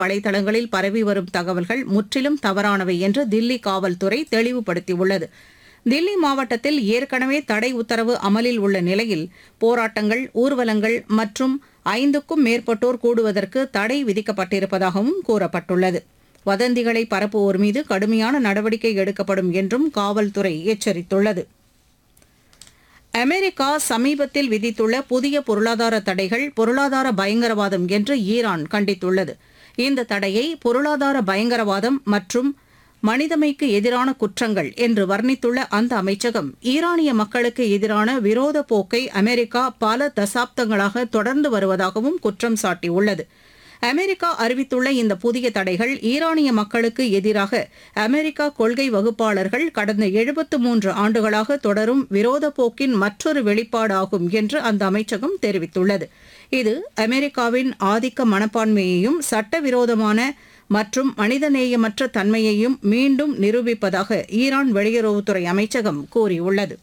வலைதளங்களில் பரவி வரும் தகவல்கள் முற்றிலும் தவறானவை என்று தில்லி காவல்துறை தெளிவுபடுத்தியுள்ளது தில்லி மாவட்டத்தில் ஏற்கனவே தடை உத்தரவு அமலில் உள்ள நிலையில் போராட்டங்கள் ஊர்வலங்கள் மற்றும் ஐந்துக்கும் மேற்பட்டோர் கூடுவதற்கு தடை விதிக்கப்பட்டிருப்பதாகவும் கூறப்பட்டுள்ளது வதந்திகளை பரப்புவோர் மீது கடுமையான நடவடிக்கை எடுக்கப்படும் என்றும் காவல்துறை எச்சரித்துள்ளது அமெரிக்கா சமீபத்தில் விதித்துள்ள புதிய பொருளாதார தடைகள் பொருளாதார பயங்கரவாதம் என்று ஈரான் கண்டித்துள்ளது இந்த தடையை பொருளாதார பயங்கரவாதம் மற்றும் மனிதமைக்கு எதிரான குற்றங்கள் என்று வர்ணித்துள்ள அந்த அமைச்சகம் ஈரானிய மக்களுக்கு எதிரான விரோத போக்கை அமெரிக்கா பல தசாப்தங்களாக தொடர்ந்து வருவதாகவும் குற்றம் சாட்டியுள்ளது அமெரிக்கா அறிவித்துள்ள இந்த புதிய தடைகள் ஈரானிய மக்களுக்கு எதிராக அமெரிக்கா கொள்கை வகுப்பாளர்கள் கடந்த எழுபத்து மூன்று ஆண்டுகளாக தொடரும் விரோத போக்கின் மற்றொரு வெளிப்பாடாகும் என்று அந்த அமைச்சகம் தெரிவித்துள்ளது இது அமெரிக்காவின் ஆதிக்க மனப்பான்மையையும் சட்டவிரோதமான மற்றும் மனிதநேயமற்ற தன்மையையும் மீண்டும் நிரூபிப்பதாக ஈரான் வெளியுறவுத்துறை அமைச்சகம் கூறியுள்ளது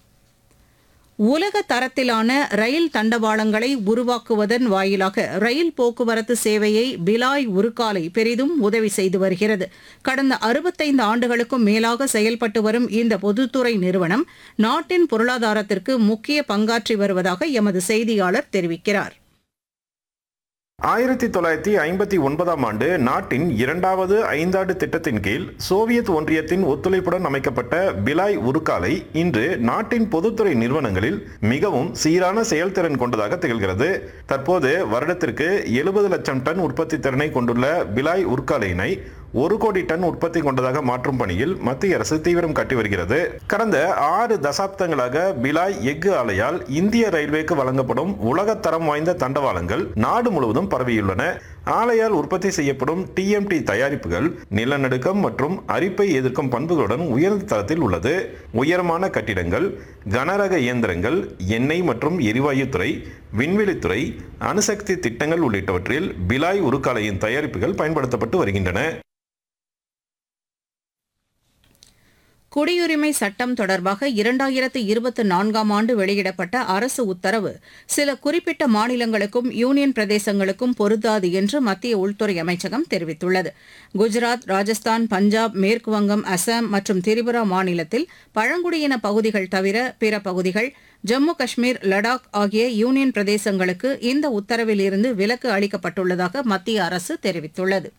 உலக தரத்திலான ரயில் தண்டவாளங்களை உருவாக்குவதன் வாயிலாக ரயில் போக்குவரத்து சேவையை பிலாய் உருக்காலை பெரிதும் உதவி செய்து வருகிறது கடந்த அறுபத்தைந்து ஆண்டுகளுக்கும் மேலாக செயல்பட்டு வரும் இந்த பொதுத்துறை நிறுவனம் நாட்டின் பொருளாதாரத்திற்கு முக்கிய பங்காற்றி வருவதாக எமது செய்தியாளர் தெரிவிக்கிறார் ஆயிரத்தி தொள்ளாயிரத்தி ஐம்பத்தி ஒன்பதாம் ஆண்டு நாட்டின் இரண்டாவது ஐந்தாண்டு திட்டத்தின் கீழ் சோவியத் ஒன்றியத்தின் ஒத்துழைப்புடன் அமைக்கப்பட்ட பிலாய் உருக்காலை இன்று நாட்டின் பொதுத்துறை நிறுவனங்களில் மிகவும் சீரான செயல்திறன் கொண்டதாக திகழ்கிறது தற்போது வருடத்திற்கு எழுபது லட்சம் டன் உற்பத்தி திறனை கொண்டுள்ள பிலாய் உருக்காலையினை ஒரு கோடி டன் உற்பத்தி கொண்டதாக மாற்றும் பணியில் மத்திய அரசு தீவிரம் காட்டி வருகிறது கடந்த ஆறு தசாப்தங்களாக பிலாய் எஃகு ஆலையால் இந்திய ரயில்வேக்கு வழங்கப்படும் உலகத்தரம் வாய்ந்த தண்டவாளங்கள் நாடு முழுவதும் பரவியுள்ளன ஆலையால் உற்பத்தி செய்யப்படும் டிஎம்டி தயாரிப்புகள் நிலநடுக்கம் மற்றும் அரிப்பை எதிர்க்கும் பண்புகளுடன் உயர்ந்த தரத்தில் உள்ளது உயரமான கட்டிடங்கள் கனரக இயந்திரங்கள் எண்ணெய் மற்றும் எரிவாயு துறை விண்வெளித்துறை அணுசக்தி திட்டங்கள் உள்ளிட்டவற்றில் பிலாய் உருக்காலையின் தயாரிப்புகள் பயன்படுத்தப்பட்டு வருகின்றன குடியுரிமை சட்டம் தொடர்பாக இரண்டாயிரத்து இருபத்தி நான்காம் ஆண்டு வெளியிடப்பட்ட அரசு உத்தரவு சில குறிப்பிட்ட மாநிலங்களுக்கும் யூனியன் பிரதேசங்களுக்கும் பொருந்தாது என்று மத்திய உள்துறை அமைச்சகம் தெரிவித்துள்ளது குஜராத் ராஜஸ்தான் பஞ்சாப் மேற்கு வங்கம் அசாம் மற்றும் திரிபுரா மாநிலத்தில் பழங்குடியின பகுதிகள் தவிர பிற பகுதிகள் ஜம்மு காஷ்மீர் லடாக் ஆகிய யூனியன் பிரதேசங்களுக்கு இந்த உத்தரவில் இருந்து விலக்கு அளிக்கப்பட்டுள்ளதாக மத்திய அரசு தெரிவித்துள்ளது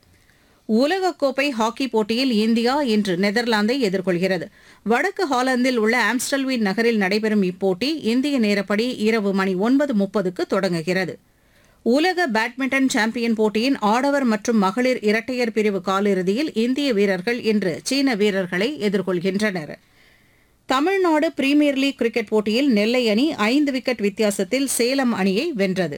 உலகக்கோப்பை ஹாக்கி போட்டியில் இந்தியா இன்று நெதர்லாந்தை எதிர்கொள்கிறது வடக்கு ஹாலந்தில் உள்ள ஆம்ஸ்டல்வீன் நகரில் நடைபெறும் இப்போட்டி இந்திய நேரப்படி இரவு மணி ஒன்பது முப்பதுக்கு தொடங்குகிறது உலக பேட்மிண்டன் சாம்பியன் போட்டியின் ஆடவர் மற்றும் மகளிர் இரட்டையர் பிரிவு காலிறுதியில் இந்திய வீரர்கள் இன்று சீன வீரர்களை எதிர்கொள்கின்றனர் தமிழ்நாடு பிரீமியர் லீக் கிரிக்கெட் போட்டியில் நெல்லை அணி ஐந்து விக்கெட் வித்தியாசத்தில் சேலம் அணியை வென்றது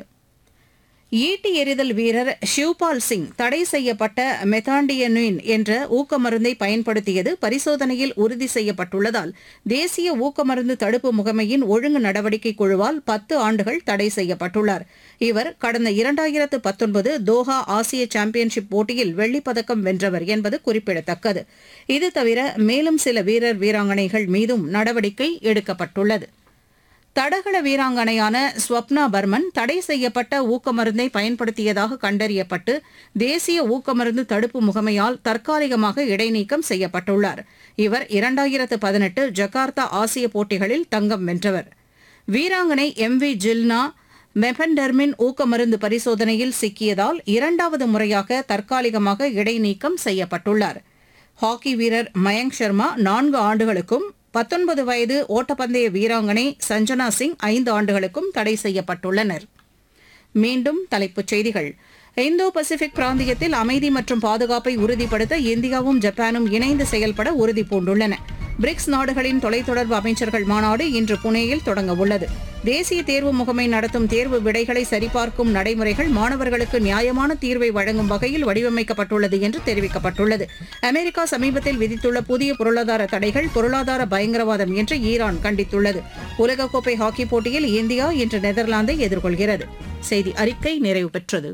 ஈட்டி எறிதல் வீரர் ஷிவ்பால் சிங் தடை செய்யப்பட்ட மெத்தாண்டியனின் என்ற ஊக்கமருந்தை பயன்படுத்தியது பரிசோதனையில் உறுதி செய்யப்பட்டுள்ளதால் தேசிய ஊக்கமருந்து தடுப்பு முகமையின் ஒழுங்கு நடவடிக்கை குழுவால் பத்து ஆண்டுகள் தடை செய்யப்பட்டுள்ளார் இவர் கடந்த இரண்டாயிரத்து பத்தொன்பது தோஹா ஆசிய சாம்பியன்ஷிப் போட்டியில் வெள்ளிப்பதக்கம் வென்றவர் என்பது குறிப்பிடத்தக்கது இது தவிர மேலும் சில வீரர் வீராங்கனைகள் மீதும் நடவடிக்கை எடுக்கப்பட்டுள்ளது தடகள வீராங்கனையான ஸ்வப்னா பர்மன் தடை செய்யப்பட்ட ஊக்கமருந்தை பயன்படுத்தியதாக கண்டறியப்பட்டு தேசிய ஊக்கமருந்து தடுப்பு முகமையால் தற்காலிகமாக இடைநீக்கம் செய்யப்பட்டுள்ளார் இவர் இரண்டாயிரத்து பதினெட்டு ஜகார்த்தா ஆசிய போட்டிகளில் தங்கம் வென்றவர் வீராங்கனை எம் வி ஜில்னா மெபன்டர்மின் ஊக்கமருந்து பரிசோதனையில் சிக்கியதால் இரண்டாவது முறையாக தற்காலிகமாக இடைநீக்கம் செய்யப்பட்டுள்ளார் ஹாக்கி வீரர் மயங்க் சர்மா நான்கு ஆண்டுகளுக்கும் பத்தொன்பது வயது ஓட்டப்பந்தய வீராங்கனை சஞ்சனா சிங் ஐந்து ஆண்டுகளுக்கும் தடை செய்யப்பட்டுள்ளனர் மீண்டும் தலைப்புச் செய்திகள் இந்தோ பசிபிக் பிராந்தியத்தில் அமைதி மற்றும் பாதுகாப்பை உறுதிப்படுத்த இந்தியாவும் ஜப்பானும் இணைந்து செயல்பட உறுதி பூண்டுள்ளன பிரிக்ஸ் நாடுகளின் தொலைத்தொடர்பு அமைச்சர்கள் மாநாடு இன்று புனேயில் தொடங்க உள்ளது தேசிய தேர்வு முகமை நடத்தும் தேர்வு விடைகளை சரிபார்க்கும் நடைமுறைகள் மாணவர்களுக்கு நியாயமான தீர்வை வழங்கும் வகையில் வடிவமைக்கப்பட்டுள்ளது என்று தெரிவிக்கப்பட்டுள்ளது அமெரிக்கா சமீபத்தில் விதித்துள்ள புதிய பொருளாதார தடைகள் பொருளாதார பயங்கரவாதம் என்று ஈரான் கண்டித்துள்ளது உலகக்கோப்பை ஹாக்கி போட்டியில் இந்தியா இன்று நெதர்லாந்தை எதிர்கொள்கிறது செய்தி அறிக்கை நிறைவு பெற்றது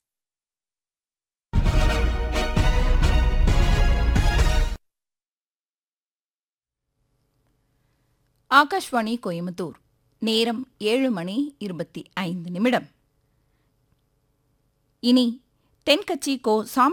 ஆகாஷ்வாணி கோயம்புத்தூர் நேரம் ஏழு மணி இருபத்தி ஐந்து நிமிடம் இனி தென்கட்சி கோ